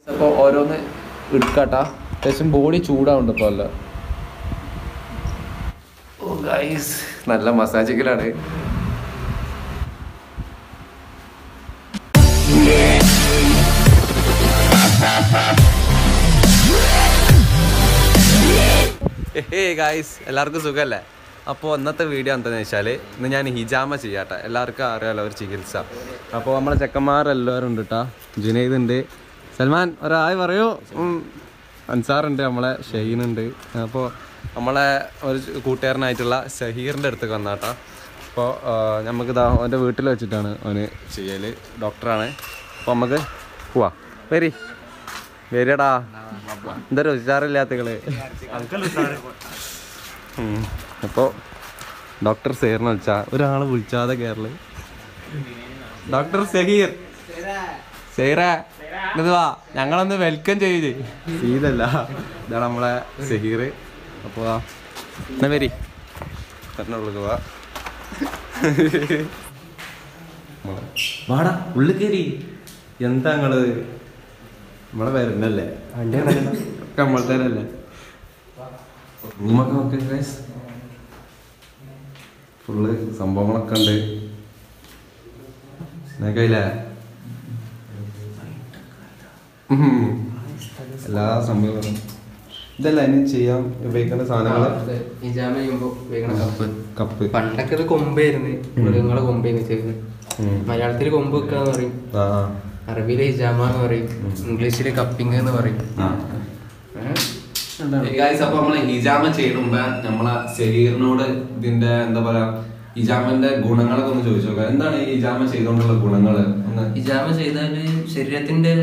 അപ്പോൾ ഓരോന്ന് എടുക്കാട്ടാ അത്യാവശ്യം ബോഡി ചൂടാവുണ്ട് ഇപ്പോൾ അല്ല ഓ ഗൈസ് നല്ല മസാജിക്കലാണ് ഹേ ഗായ്സ് എല്ലാവർക്കും സുഖമല്ലേ അപ്പോൾ ഇന്നത്തെ വീഡിയോ എന്താണെന്ന് വെച്ചാൽ ഇന്ന് ഞാൻ ഹിജാമ ചെയ്യാട്ടെ എല്ലാവർക്കും അറിയാലോ ഒരു ചികിത്സ അപ്പോൾ നമ്മളെ ചെക്കന്മാരെല്ലാവരും ഉണ്ട് കേട്ടോ ജുനൈദ് ഉണ്ട് സൽമാൻ ഒരായി പറയൂ ഉം. അൻസാറുണ്ട് നമ്മളെ ഷെയ്നുണ്ട് അപ്പോൾ നമ്മളെ ഒരു കൂട്ടുകാരനായിട്ടുള്ള ഷഹീറിൻ്റെ അടുത്തേക്ക് വന്നാട്ടാ അപ്പോൾ നമുക്കിതാ അവൻ്റെ വീട്ടിൽ വെച്ചിട്ടാണ് അവന് ചെയ്യൽ ഡോക്ടറാണ് അപ്പോൾ നമുക്ക് പോവാ വരി വരിയടാ എന്തൊരു ഉച്ചാറില്ലാത്തകള് അപ്പോൾ ഡോക്ടർ സേറിനെ വിളിച്ചാ ഒരാളെ വിളിച്ചാതെ കേരള ഡോക്ടർ സഹീർ സൈറ ഇത് വാ ഞങ്ങളൊന്ന് വെൽക്കം ചെയ്ത് ഇതല്ല ഇതാണ് നമ്മളെ സഹീർ അപ്പോൾ എന്നാ വരി പറഞ്ഞോളൂ വാ വാടാ ഉള്ളിൽ കയറി എന്താ നിങ്ങള് നമ്മളെ പേരല്ലേ ഒക്കെ നമ്മളത്തേനല്ലേ റൂമൊക്കെ നോക്കി ഗൈസ് ഫുള്ള് സംഭവങ്ങളൊക്കെ ഉണ്ട് നിനക്കയില്ലേ എല്ലാ സംഭവങ്ങളും ഇതല്ല ഇനി ചെയ്യാൻ ഉപയോഗിക്കേണ്ട സാധനങ്ങള് ഹിജാമ ചെയ്യുമ്പോ ഉപയോഗിക്കണ കപ്പ് കപ്പ് പണ്ടൊക്കെ ഇത് കൊമ്പായിരുന്നു മൃഗങ്ങളെ കൊമ്പേന്ന് ചെയ്ത് ഉം. മലയാളത്തിൽ കൊമ്പ് വെക്കാന്ന് പറയും ആ അറബിയിലെ ഹിജാമ എന്ന് പറയും ഇംഗ്ലീഷില് കപ്പിംഗ് എന്ന് പറയും ആ ഗായ്സ് അപ്പൊ നമ്മളെ ഹിജാമ ചെയ്യണുമ്പോ നമ്മളെ ശരീരനോട് ഇതിന്റെ എന്താ പറയാ ഹിജാമന്റെ ഗുണങ്ങളൊക്കെ ഒന്ന് ചോദിച്ചു നോക്കാം എന്താണ് ഈ ഹിജാമ ചെയ്തുകൊണ്ടുള്ള ഗുണങ്ങള് ഒന്ന് ഹിജാമ ചെയ്താല് ശരീരത്തിന്റെ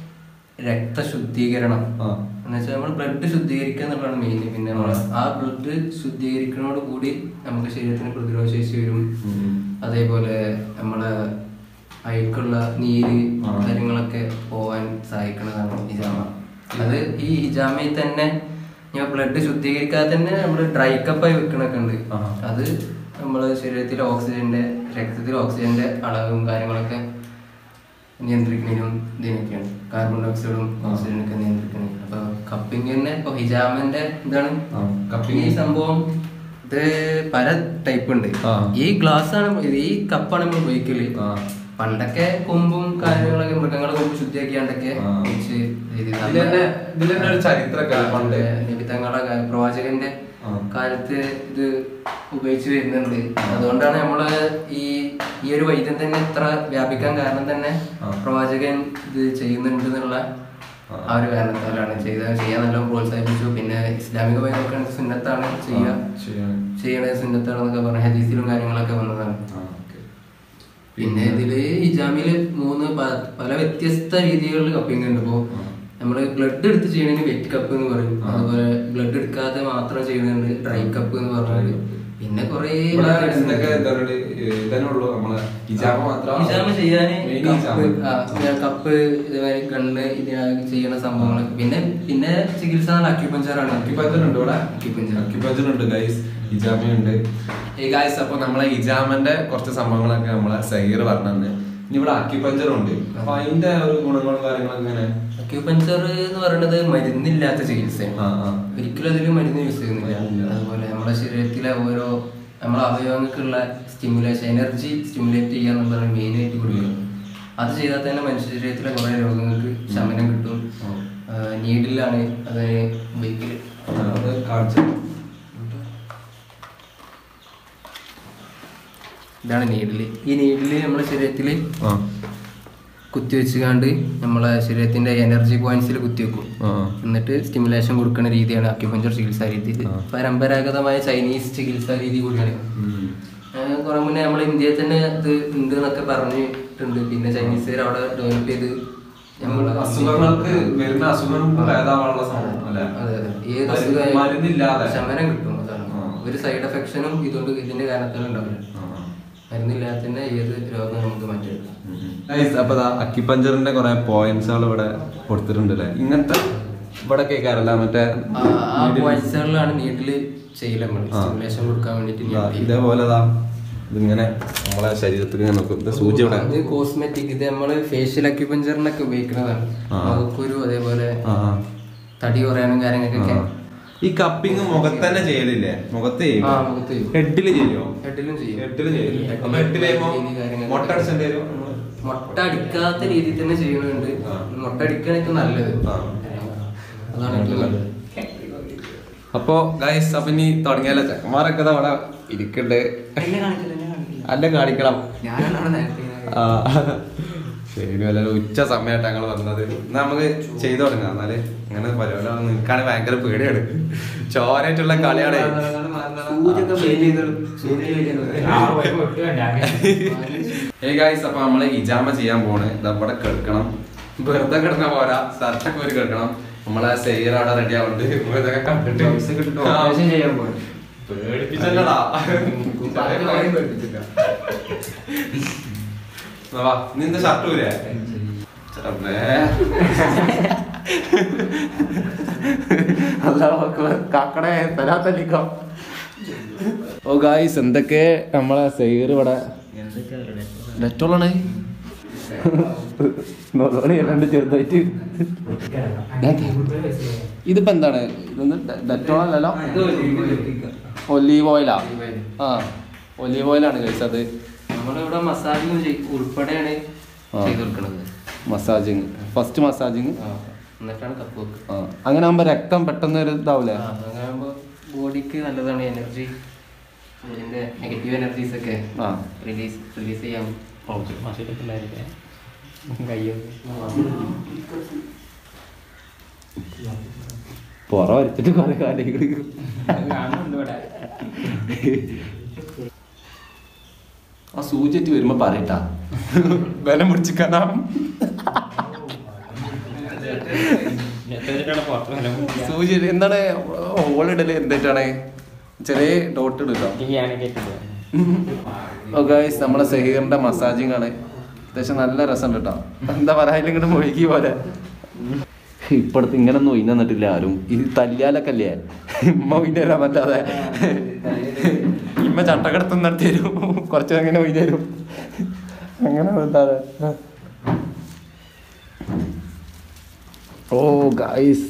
രക്തശുദ്ധീകരണം ആ എന്നുവെച്ചാൽ നമ്മൾ ബ്ലഡ് ശുദ്ധീകരിക്കുക എന്നുള്ളതാണ് മെയിൻ പിന്നെ നമ്മൾ ആ ബ്ലഡ് ശുദ്ധീകരിക്കുന്നതോട് കൂടി നമുക്ക് ശരീരത്തിന് പ്രതിരോധ ശേഷി വരും ഉം. അതേപോലെ നമ്മളെ അയക്കുള്ള നീര് ആ. കാര്യങ്ങളൊക്കെ പോവാൻ സഹായിക്കുന്നതാണ് ഹിജാമ അത് ഈ ഹിജാമയിൽ തന്നെ ഞാൻ ബ്ലഡ് ശുദ്ധീകരിക്കാതെ തന്നെ നമ്മൾ ഡ്രൈ കപ്പായി വെക്കണൊക്കെ ഉണ്ട് ആ. അത് നമ്മളെ ശരീരത്തിലെ ഓക്സിജന്റെ രക്തത്തിലെ ഓക്സിജന്റെ അളവും കാര്യങ്ങളൊക്കെ നിയന്ത്രിക്കുന്നതിനും ഇതിനൊക്കെയാണ് കാർബൺ ഡൈ ഓക്സൈഡും ഓക്സിജനൊക്കെ നിയന്ത്രിക്കുന്നത് അപ്പൊ കപ്പിംഗ് തന്നെ ഇപ്പൊ ഹിജാമിന്റെ ഇതാണ് ആ, cupping. ഈ സംഭവം ഇത് പല ടൈപ്പ് ഉണ്ട് ആ. ഈ ഗ്ലാസ് ആണ് ഇത് ഈ കപ്പാണ് നമ്മൾ ഉപയോഗിക്കല് ആ. പണ്ടൊക്കെ കൊമ്പും കാര്യങ്ങളൊക്കെ മൃഗങ്ങളെ കൊമ്പ് ശുദ്ധിയാക്കിയാണ്ടൊക്കെ ആ. വെച്ച് ചെയ്ത് ഇതിലെന്നെ ഇതിലെന്നെ ഒരു ചരിത്രമൊക്കെ പണ്ട് നിബിത്തങ്ങളെ കാ- പ്രവാചകന്റെ ആ. കാലത്ത് ഇത് ഉപയോഗിച്ച് വരുന്നുണ്ട് അതുകൊണ്ടാണ് നമ്മള് ഈ ഈ ഒരു വൈദ്യം തന്നെ ഇത്ര വ്യാപിക്കാൻ കാരണം തന്നെ ആ. പ്രവാചകൻ ഇത് ചെയ്യുന്നുണ്ട് എന്നുള്ള ആ. ആ ഒരു കാരണത്താലാണ് ചെയ്ത ചെയ്യാൻ നല്ല പ്രോത്സാഹിപ്പിച്ചു പിന്നെ ഇസ്ലാമികമായി നോക്കുകയാണെങ്കിൽ സുന്നത്താണ് ചെയ്യുക ശരിയാണ് ചെയ്യണത് സുന്നത്താണെന്നൊക്കെ പറഞ്ഞ ഹദീസിലും കാര്യങ്ങളൊക്കെ വന്നതാണ് ആ, okay. പിന്നെ ഇതില് ഹിജാമില് മൂന്ന് പ- പല വ്യത്യസ്ത രീതികളിൽ കപ്പിംഗ് ഉണ്ട് ഇപ്പോ ആ. നമ്മള് ബ്ലഡ് എടുത്ത് ചെയ്യണതിന് വെറ്റ് കപ്പ് എന്ന് പറയും ആ. അതുപോലെ ബ്ലഡ് എടുക്കാതെ മാത്രം ചെയ്യുന്നുണ്ട് ഡ്രൈ കപ്പ് എന്ന് പറഞ്ഞത് പിന്നെ കൊറേ ഇവിടെ എന്തൊക്കെ ഇതാണ് ഇതന്നെ ഉള്ളൂ നമ്മളെ ഹിജാമ മാത്രം ഹിജാമ ചെയ്യാന് Main കപ്പ് ഹിജാമ. ആ, പിന്നെ കപ്പ് ഇതേമാതിരി കണ്ണ് ഇതിനായി ചെയ്യണ സംഭവങ്ങളൊക്കെ പിന്നെ പിന്നെ ചികിത്സ അക്യുപഞ്ചറാണ് അക്യുപഞ്ചർ ഉണ്ട് ഇവിടെ അക്യുപഞ്ചർ അക്യുപഞ്ചർ ഉണ്ട് ഗൈസ് ഹിജാമയുണ്ട് ഈ ഗൈസ് അപ്പൊ നമ്മളെ ഹിജാമന്റെ കുറച്ച് സംഭവങ്ങളൊക്കെ നമ്മളെ സഹീർ പറഞ്ഞിട്ടുണ്ട് ഇനി ഇവിടെ അക്യുപഞ്ചർ ഉണ്ട് അപ്പൊ അതിന്റെ ഒരു ഗുണങ്ങളും കാര്യങ്ങളൊക്കെ എങ്ങനെ അക്യുപഞ്ചർ എന്ന് പറയുന്നത് മരുന്നില്ലാത്ത ചികിത്സയാണ് ആ ആ ഒരിക്കലും അതിൽ മരുന്ന് യൂസ് ചെയ്യുന്നില്ല ഇല്ല. അതുപോലെ നമ്മുടെ ശരീരത്തിലെ ഓരോ നമ്മളെ അവയവങ്ങൾക്കുള്ള സ്റ്റിമുലേഷൻ എനർജി സ്റ്റിമുലേറ്റ് ചെയ്യുക എന്നുള്ളതാണ് മെയിൻ ആയിട്ട് കൊടുക്കുന്നത് അത് ചെയ്താൽ തന്നെ മനുഷ്യ ശരീരത്തിലെ കുറേ രോഗങ്ങൾക്ക് ശമനം കിട്ടും നീഡിലാണ് അത് ഉപയോഗിക്കല് അത് കാണിച്ചു ഇതാണ് നീഡില് ഈ നീഡില് നമ്മുടെ ശരീരത്തിൽ ആ കുത്തിവെച്ചുകാണ്ട് നമ്മളെ ശരീരത്തിന്റെ എനർജി പോയിന്റ്സിൽ കുത്തിവെക്കും ആ എന്നിട്ട് സ്റ്റിമുലേഷൻ കൊടുക്കുന്ന രീതിയാണ് അക്യുപഞ്ചർ ചികിത്സാ രീതി ഇത് ആ. പരമ്പരാഗതമായ ചൈനീസ് ചികിത്സാ രീതി കൂടിയാണ് ഉം. ഏഹ് കുറെ മുന്നേ നമ്മളെ ഇന്ത്യയിൽ തന്നെ ഇത് ഉണ്ട് എന്നൊക്കെ പറഞ്ഞിട്ടുണ്ട് പിന്നെ ചൈനീസുകാർ അവിടെ ഡെവലപ്പ് ചെയ്ത് നമ്മളെ അസുഖങ്ങൾക്ക് വരുന്ന അസുഖം ഭേദമാവാനുള്ള സംഭവം അല്ലെ അതെ അതെ ഏത് മരുന്ന് അസുഖമായാലും മരുന്നില്ലാതെ ശമനം കിട്ടും അതാണ് ആ. ഒരു സൈഡ് എഫക്ഷനും ഇതുകൊണ്ട് ഇതിന്റെ കാരണത്താൽ ഉണ്ടാവില്ല ആ, ആ. മരുന്നില്ലാതെ തന്നെ ഏത് രോഗം നമുക്ക് മാറ്റിയെടുക്കാം Guys, അപ്പൊ ദാ അക്യുപഞ്ചറിന്റെ കുറെ പോയിന്റ്സുകൾ ഇവിടെ കൊടുത്തിട്ടുണ്ട് അല്ലേ ഇങ്ങനത്തെ ഇവിടെ കേൾക്കാറല്ല മറ്റേ ആ ആ പോയിന്റ്സുകളിലാണ് നീട്ടില് ചെയ്യല് നമ്മൾ ആ. സ്റ്റിമുലേഷൻ കൊടുക്കാൻ വേണ്ടിട്ട് ദാ ഇതേപോലെ ദാ ഇതിങ്ങനെ നമ്മളെ ശരീരത്തിൽ ഇങ്ങനെ നോക്കും ഇത് സൂചി ഇവിടെ ഇത് കോസ്മെറ്റിക് ഇത് നമ്മള് ഫേഷ്യൽ അക്യുപഞ്ചറിനൊക്കെ ഉപയോഗിക്കുന്നതാണ് ആ. മുഖക്കുരു അതേപോലെ ആ ആ. തടി കുറയാനും കാര്യങ്ങൾക്കൊക്കെ ആ. ഈ കപ്പിങ് മുഖത്ത് തന്നെ ചെയ്യലില്ലേ മുഖത്ത് ആ മുഖത്ത് ചെയ്യും ഹെഡില് ചെയ്യോ ഹെഡിലും ചെയ്യും ഹെഡില് ചെയ്യും അപ്പൊ ഹെഡിൽ ചെയ്യുമ്പോ മുട്ട അടിച്ചേണ്ടി വരും നമ്മള്? മുട്ട അടിക്കാത്ത രീതിയിൽ തന്നെ ചെയ്യുന്നുണ്ട് ആ. മുട്ട അടിക്കാൻ ഏറ്റവും നല്ലത് ആ. അതാണ് ഏറ്റവും നല്ലത് അപ്പോ ഗൈസ് അപ്പൊ ഇനി തുടങ്ങിയാലോ ചെക്കന്മാരൊക്കെ ദാ അവിടെ ഇരിക്കണ്ട് അല്ല കാണിക്കണം ഞാനാണ് അവിടെ നേരത്തെ ആ. ശരി വല്ല ഉച്ച സമയമായിട്ട് ഞങ്ങൾ വന്നത് എന്നാ നമുക്ക് ചെയ്തു തുടങ്ങാം എന്നാല് ഇങ്ങനെ പരിപാടി നിൽക്കാണ് ഭയങ്കര പേടിയാണ് ചോരായിട്ടുള്ള കളിയാണ് സൂചിയൊക്കെ ഫെയിൽ ചെയ്തോളും ഏ ഗൈസ് അപ്പൊ നമ്മള് ഇജാമ ചെയ്യാൻ പോണ് ഇതവിടെ കിടക്കണം വെറുതെ കിടന്ന പോരാ ഷർട്ടൊക്കെ ഒരു കിടക്കണം നമ്മളെ സെയ്യർ അവിടെ റെഡി ആവുന്നുണ്ട് ഇപ്പൊ ഇതൊക്കെ കണ്ടിട്ട് Gloves ഒക്കെ ഇട്ടിട്ട് ആ. operation ചെയ്യാൻ പോവാണ്. പേടിപ്പിച്ചല്ലടാ കുപ്പായം പേടിപ്പിച്ചില്ല. എന്നാ വാ നിന്റെ ഷർട്ട് ഊരേ ചെറപ്പേ. അല്ലാഹു അക്ബർ. കാക്കടെ തലാത്തല്ലിക്കോ ഓ ഗായ്സ് എന്തൊക്കെ നമ്മളെ സെയ്യർ ഇവിടെ നെറ്റോളാണ് നോളോളിയല്ലാണ്ട് ചെറുതായിട്ട് ഇതിപ്പോ എന്താണ് ഇതൊന്ന് ഡെറ്റോളല്ലോ ഇത് ഒരു- ഒലീവ് ഓയിലാ ആ ഒലീവ് ഓയിലാണ് കഴിച്ചത് അത് നമ്മളിവിടെ മസാജിങ് ഉൾപ്പെടെയാണ് ആ. ചെയ്ത് കൊടുക്കുന്നത് മസാജിങ് ഫസ്റ്റ് മസാജിങ് എന്നിട്ടാണ് കപ്പ് വെക്കുക ആ അങ്ങനെ ആകുമ്പോ രക്തം പെട്ടെന്ന് ഒരു ഇതാവൂലേ അങ്ങനെയാകുമ്പോൾ ബോഡിക്ക് നല്ലതാണ് എനർജി അതിന്റെ നെഗറ്റീവ് എനർജീസ് ഒക്കെ ആ റിലീസ് റിലീസ് ചെയ്യാം പുറ വരച്ചിട്ട് കുറെ കാര്യങ്ങൾ ആ സൂചിറ്റ് വരുമ്പോ പറയട്ടാ ബലം പിടിച്ചിക്കാനാ സൂചി എന്താണ് ഹോളിടല് എന്തായിട്ടാണ് ചെറിയ ഡോട്ട് ഇടില്ല ഓ ഗൈസ് നമ്മളെ സഹീറിന്റെ മസാജിങ് ആണ് അത്യാവശ്യം നല്ല രസം കേട്ടോ എന്താ പറയാ ഇങ്ങോട്ട് മൊഴുകി പോലെ ഇപ്പഴത്തെ ഇങ്ങനെ ഒന്നും ഒയിഞ്ഞ നിന്നിട്ടില്ല ആരും ഇത് തല്ലിയാലൊക്കെ അല്ലേ ഇമ്മ ഒയിഞ്ഞല്ല മറ്റാതെ ഇമ്മ ചട്ടക്കടത്തും നടത്തി തരും കുറച്ച് അങ്ങനെ ഒയിഞ്ഞു തരും അങ്ങനെ എന്താതെ ഓ ഗൈസ്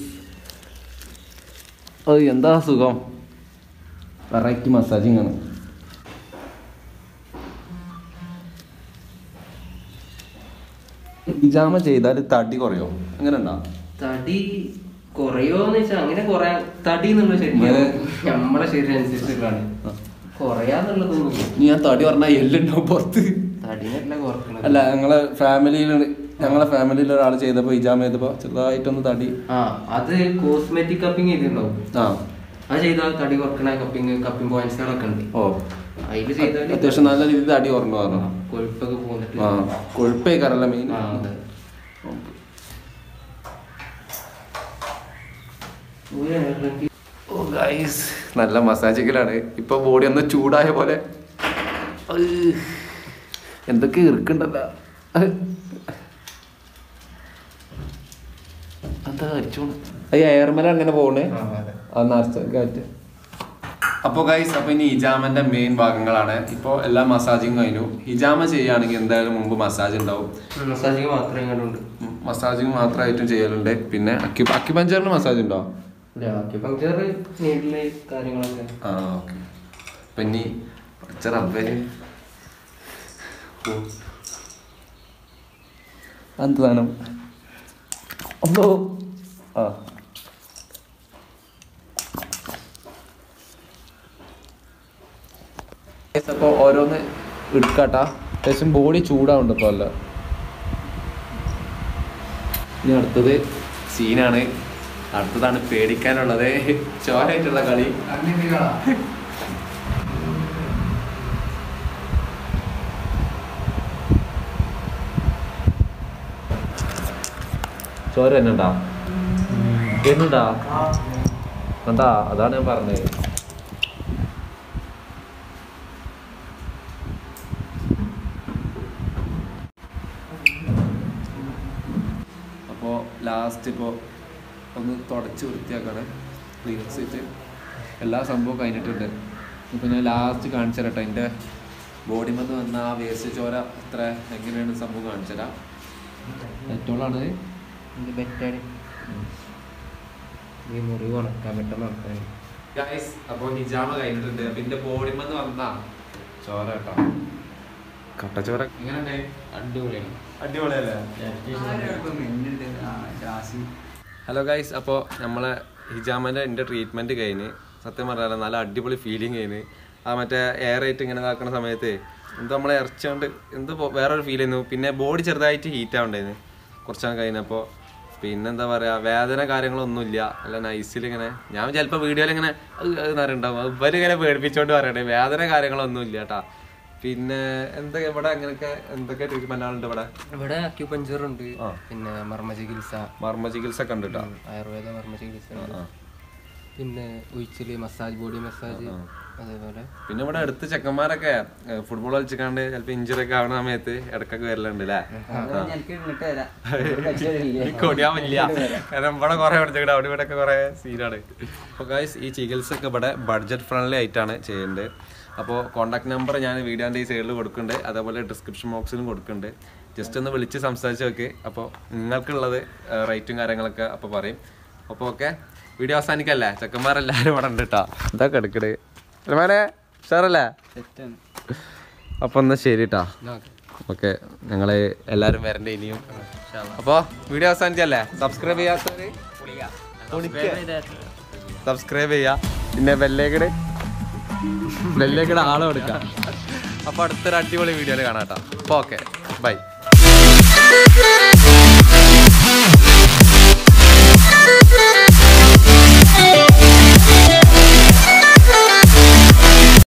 ഓ എന്താ സുഖം വെറൈറ്റി മസാജിങ് ആണ് ഇജാമ ചെയ്താൽ തടി കുറയോ അങ്ങനെ ഉണ്ടോ തടി കുറയോന്ന് വെച്ചാൽ അങ്ങനെ കുറയാൻ തടി എന്നുള്ള ശരിക്കും ഇങ്ങനെ- നമ്മളെ ശരീരം അനുസരിച്ചിട്ടാണ് കുറയാന്നുള്ളതൊന്നും നീ ഞാൻ തടി പറഞ്ഞാൽ എല്ലുണ്ടാവും പുറത്ത് തടിനല്ല കുറക്കണത് അല്ല ഞങ്ങളെ ഫാമിലിയിൽ ഞങ്ങളെ ഫാമിലിയിൽ ഒരാൾ ചെയ്തപ്പോൾ ഇജാമ ചെയ്തപ്പോൾ ചെറുതായിട്ടൊന്ന് തടി ആ അത് കോസ്മെറ്റിക് കപ്പിംഗ് ചെയ്തിട്ടുണ്ടാവും ആ അത് ചെയ്താൽ തടി കുറക്കണ കപ്പിംഗ് കപ്പിംഗ് പോയിന്റ്സുകളൊക്കെ ഉണ്ട് ഓ അതിൽ ചെയ്താൽ അത്യാവശ്യം നല്ല രീതിയിൽ തടി കുറഞ്ഞു പറഞ്ഞു കൊഴുപ്പൊക്കെ പോന്നിട്ട് ആ കൊഴുപ്പേക്കാരല്ല മെയിൻ ആ, അതെ. ഊരാണെങ്കിൽ ഓ ഗൈസ് നല്ല മസാജിക്കലാണ് ഇപ്പൊ ബോഡി ഒന്ന് ചൂടായ പോലെ അയ്. എന്തൊക്കെ ഇറുക്കുണ്ടല്ല എന്താ അരിച്ചോണ് ഈ എയർമല അങ്ങനെ പോണേ ആ, അതെ. ആ നർച്ച കാറ്റ് അപ്പോൾ ഗൈസ് അപ്പോൾ ഇനി ഹിജാമന്റെ മെയിൻ ഭാഗങ്ങളാണ് ഇപ്പോൾ എല്ലാ മസാജിങ് കഴിഞ്ഞു ഹിജാമ ചെയ്യുകയാണെങ്കിൽ എന്തായാലും മുമ്പ് മസാജ് ഉണ്ടാവും മസാജിങ് മാത്രമേ ഇങ്ങോട്ടുണ്ട് മസാജിങ് മാത്രമായിട്ടും ചെയ്യലുണ്ട് പിന്നെ അക്യു അക്യുപഞ്ചറിന് മസാജ് ഉണ്ടോ അക്യുപങ്ചർ നീഡില് കാര്യങ്ങളൊക്കെ ആ ഓക്കെ അപ്പം ഇനി പച്ച റബ്ബേ എന്ത് വേണം അല്ലോ ആ അപ്പോൾ ഓരോന്ന് എടുക്കാട്ടാ അത്യാവശ്യം ബോഡി ചൂടാവുണ്ട് ഇപ്പോൾ അല്ല ഇനി അടുത്തത് സീനാണ് അടുത്തതാണ് പേടിക്കാനുള്ളത് ചോരായിട്ടുള്ള കളി ചോര എന്നുണ്ടാ എന്നുണ്ടാ എന്താ അതാണ് ഞാൻ പറഞ്ഞത് അപ്പോൾ ലാസ്റ്റ് ഇപ്പോൾ ഒന്ന് തുടച്ച് വൃത്തിയാക്കാണ് ക്ലീൻസ് ചെയ്തിട്ട് എല്ലാ സംഭവവും കഴിഞ്ഞിട്ടുണ്ട് ഇപ്പോൾ ഞാൻ ലാസ്റ്റ് കാണിച്ചു തരട്ടെ എൻ്റെ ബോഡിമെന്ന് വന്ന ആ വേസ്റ്റ് ചോര അത്ര എങ്ങനെയാണ് സംഭവം കാണിച്ചതാ ഏറ്റവും ഇത് ബെറ്റാണ് ഈ മുറിവ് ഉണക്കാൻ പെട്ടെന്ന് ഉണക്കാൻ ഗൈസ് അപ്പോൾ ഹിജാമ കഴിഞ്ഞിട്ടുണ്ട് പിന്നെ ബോഡിമെന്ന് വന്ന ചോര കേട്ടോ കട്ടച്ചോര എങ്ങനെയുണ്ട് അടിപൊളിയാണ് അടിപൊളിയല്ലേ ഹലോ ഗൈസ് അപ്പോൾ നമ്മളെ ഹിജാമൻ്റെ എൻ്റെ ട്രീറ്റ്മെൻറ്റ് കഴിഞ്ഞ് സത്യം പറഞ്ഞാൽ നല്ല അടിപൊളി ഫീലിംഗ് കഴിഞ്ഞ് ആ മറ്റേ എയർ റേറ്റ് ഇങ്ങനെ ഇതാക്കുന്ന സമയത്ത് എന്തോ നമ്മളെ ഇറച്ചുകൊണ്ട് എന്തോ പോ- വേറൊരു ഫീൽ ചെയ്യുന്നു പിന്നെ ബോഡി ചെറുതായിട്ട് ഹീറ്റ് ആവണ്ടായിരുന്നു കുറച്ചാണ് കഴിഞ്ഞപ്പോൾ പിന്നെന്താ പറയുക വേദന കാര്യങ്ങളൊന്നുമില്ല നല്ല നൈസിൽ ഇങ്ങനെ ഞാൻ ചിലപ്പോൾ വീഡിയോയിൽ ഇങ്ങനെ ഉണ്ടാവും ഇവരിങ്ങനെ പേടിപ്പിച്ചോണ്ട് പറയണേ വേദന കാര്യങ്ങളൊന്നുമില്ല കേട്ടാ പിന്നെ എന്തൊക്കെ ഇവിടെ അങ്ങനെയൊക്കെ എന്തൊക്കെ ട്രീറ്റ്മെൻ്റ് ആളുണ്ട് ഇവിടെ ഇവിടെ അക്യൂപഞ്ചർ ഉണ്ട് പിന്നെ മർമ്മ ചികിത്സ മർമ്മ ചികിത്സ ഒക്കെ ഉണ്ട് കേട്ടോ ആയുർവേദ മർമ്മ ചികിത്സ ഉണ്ട് പിന്നെ ഉയിച്ചില് മസാജ് ബോഡി മസാജ് അതേപോലെ പിന്നെ ഇവിടെ അടുത്ത് ചെക്കന്മാരൊക്കെ ഫുട്ബോൾ കളിച്ചിക്കാണ്ട് ചിലപ്പോ ഇഞ്ചുറി ഒക്കെ ആവുന്ന സമയത്ത് ഇടക്കൊക്കെ വരലുണ്ട് അല്ലേ കൊടിയാൻ വലിയ കാരണം ഇവിടെ കുറെ പഠിച്ചിട്ട് അവിടെ ഇവിടെ ഒക്കെ കുറെ സീനാണ് അപ്പോൾ ഗൈസ് ഈ ചികിത്സ ഒക്കെ ഇവിടെ ബഡ്ജറ്റ് ഫ്രണ്ട്ലി ആയിട്ടാണ് ചെയ്യുന്നത് അപ്പോൾ കോൺടാക്ട് നമ്പർ ഞാൻ വീഡിയോൻ്റെ ഈ സൈഡിൽ കൊടുക്കുന്നുണ്ട് അതേപോലെ ഡിസ്ക്രിപ്ഷൻ ബോക്സിലും കൊടുക്കുന്നുണ്ട് ജസ്റ്റ് ഒന്ന് വിളിച്ച് സംസാരിച്ച് നോക്ക് അപ്പോൾ നിങ്ങൾക്കുള്ളത് റേറ്റും കാര്യങ്ങളൊക്കെ അപ്പോൾ പറയും അപ്പോൾ ഓക്കെ വീഡിയോ അവസാനിക്കല്ലേ ചെക്കന്മാരെല്ലാവരും ഇവിടെ ഉണ്ട് കേട്ടോ ഇതൊക്കെ എടുക്കണേ അല്ലേ ഷാറല്ലേ അപ്പോൾ എന്നാൽ ശരി കേട്ടോ ഓക്കെ ഞങ്ങൾ എല്ലാവരും വരണ്ടേ ഇനിയും അപ്പോൾ വീഡിയോ അവസാനിച്ചല്ലേ സബ്സ്ക്രൈബ് ചെയ്യാത്തവര് സബ്സ്ക്രൈബ് ചെയ്യാ പിന്നെ ബെല്ലേക്കട് ബെല്ലേക്കട് ആളെ കൊടുക്കാം അപ്പോൾ അടുത്തൊരു അടിപൊളി വീഡിയോയിൽ കാണാം കേട്ടോ അപ്പോൾ ഓക്കെ ബൈ